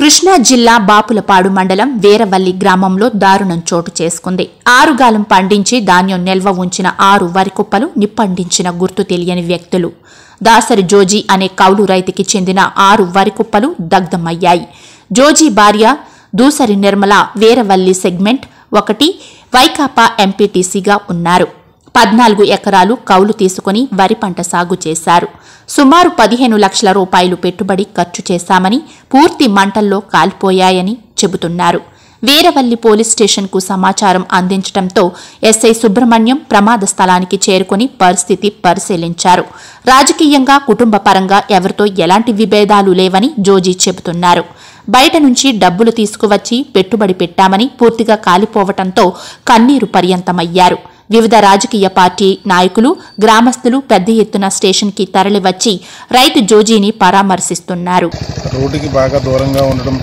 కృష్ణా జిల్లా బాపులపాడు మండలం వీరవల్లి గ్రామంలో దారుణం చోటు చేసుకుంది ఆరుగాలం పండించి ధాన్యం నిల్వ ఉంచిన ఆరు వరి కుప్పలు నిప్పండించిన గుర్తు తెలియని వ్యక్తులు దాసరి జోజీ అనే కౌలు రైతుకి చెందిన ఆరు వరి కుప్పలు దగ్ధమయ్యాయి జోజీ భార్య దూసరి నిర్మల వీరవల్లి సెగ్మెంట్ ఒకటి వైకాపా ఎంపీటీసీగా ఉన్నారు పద్నాలుగు ఎకరాలు కౌలు తీసుకుని వరి పంట సాగు చేశారు సుమారు పదిహేను లక్షల రూపాయలు పెట్టుబడి ఖర్చు చేశామని పూర్తి మంటల్లో కాలిపోయాయని చెబుతున్నారు వీరవల్లి పోలీస్ స్టేషన్కు సమాచారం అందించడంతో ఎస్ఐ సుబ్రహ్మణ్యం ప్రమాద స్థలానికి చేరుకుని పరిస్థితి పరిశీలించారు రాజకీయంగా కుటుంబ పరంగా ఎవరితో ఎలాంటి విభేదాలు లేవని జోజీ చెబుతున్నారు బయట నుంచి డబ్బులు తీసుకువచ్చి పెట్టుబడి పెట్టామని పూర్తిగా కాలిపోవటంతో కన్నీరు పర్యంతమయ్యారు వివిధ రాజకీయ పార్టీ నాయకులు గ్రామస్తులు పెద్ద ఎత్తున స్టేషన్కి తరలివచ్చి రైతు జోజీని పరామర్శిస్తున్నారు రోడ్డుకి బాగా దూరంగా ఉండడం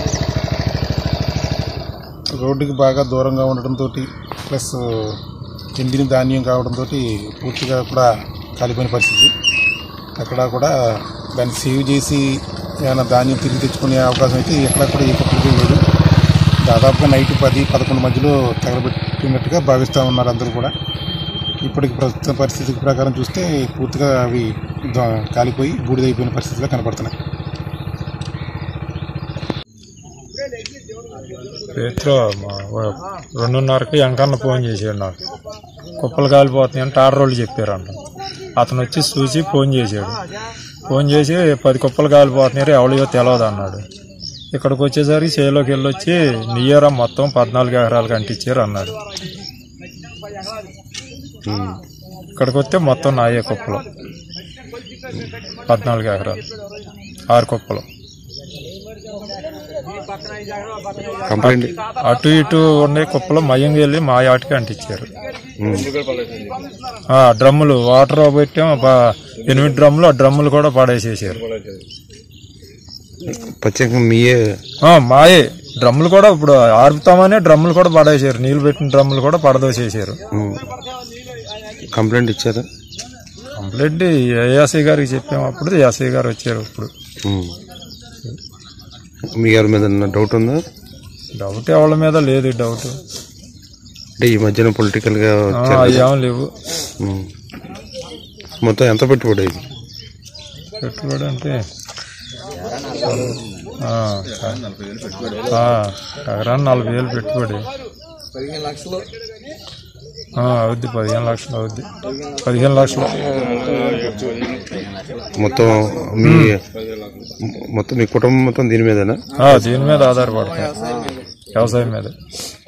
రోడ్డుకి బాగా దూరంగా ఉండడంతో ప్లస్ ఎండిన ధాన్యం కావడంతో పూర్తిగా కూడా కాలిపోయిన పరిస్థితి అక్కడ కూడా దాన్ని సేవ్ చేసి ఏమైనా ధాన్యం తిరిగి తెచ్చుకునే అవకాశం అయితే ఎక్కడ కూడా ఏ కుప్పలకి లేదు దాదాపుగా నైట్ పది పదకొండు మధ్యలో తగలబెట్టినట్టుగా భావిస్తూ ఉన్నారు అందరూ కూడా ఇప్పటికి ప్రస్తుత పరిస్థితి ప్రకారం చూస్తే పూర్తిగా అవి ద- కాలిపోయి బూడిదైపోయిన పరిస్థితిలో కనపడుతున్నాయి రేత్రో మా వా- రెండున్నరకి వెంకన్న ఫోన్ చేసాడు నాకు కుప్పలు కాలిపోతున్నాయి అని టార్ రోడ్లు చెప్పారంట అతను వచ్చి చూసి ఫోన్ చేశాడు ఫోన్ చేసి పది కుప్పలు కాలిపోతున్నాయి ఎవరియో తెలియదు అన్నాడు ఇక్కడికి వచ్చేసరికి చేలోకి వెళ్ళొచ్చి నియరా మొత్తం పద్నాలుగు ఎకరాలకు అంటించారు అన్నాడు ఇక్కడికి వస్తే మొత్తం నాయే కుప్పలు పద్నాలుగు ఎకరాలు ఆరు కుప్పలు కంప్లైంట్ అటు ఇటు ఉండే కుప్పలు మయంగా వెళ్ళి మా ఆటికి అంటించారు ఆ, డ్రమ్ములు వాటర్ పెట్టాం బా- ఎనిమిది డ్రమ్ములు ఆ డ్రమ్ములు కూడా పడేసేసారు ప్రత్యేకంగా మీయే ఆ, మాయే డ్రమ్ములు కూడా ఇప్పుడు ఆర్పుతామనే డ్రమ్ములు కూడా పడేసారు నీళ్లు పెట్టిన డ్రమ్ములు కూడా పడదోసేసారు ఉమ్, కంప్లైంట్ ఇచ్చారా కంప్లైంట్ ఏఎస్ఐ గారికి చెప్పాము అప్పుడు ఎస్ఐ గారు వచ్చారు ఇప్పుడు ఉమ్. మీ ఎవరి మీద ఏమన్నా డౌట్ ఉందా డౌట్ ఎవరి మీద లేదు డౌట్ అంటే ఈ మధ్యన పొలిటికల్ గా ఆ, వచ్చారు కదా. ఏం లేవు ఉమ్. మొత్తం ఎంత పెట్టుబడి అయింది పెట్టుబడి అంటే ఆ, ఆ, ఎకరాన్ని నలభై వేలు పెట్టుబడి ఆ, అవుద్ది పదిహేను లక్షలు అవుద్ది పదిహేను లక్షలు మొత్తం మీ మొత్తం మీ కుటుంబం మొత్తం దీని మీదనా ఆ, దీని మీద ఆధారపడతాం వ్యవసాయం మీద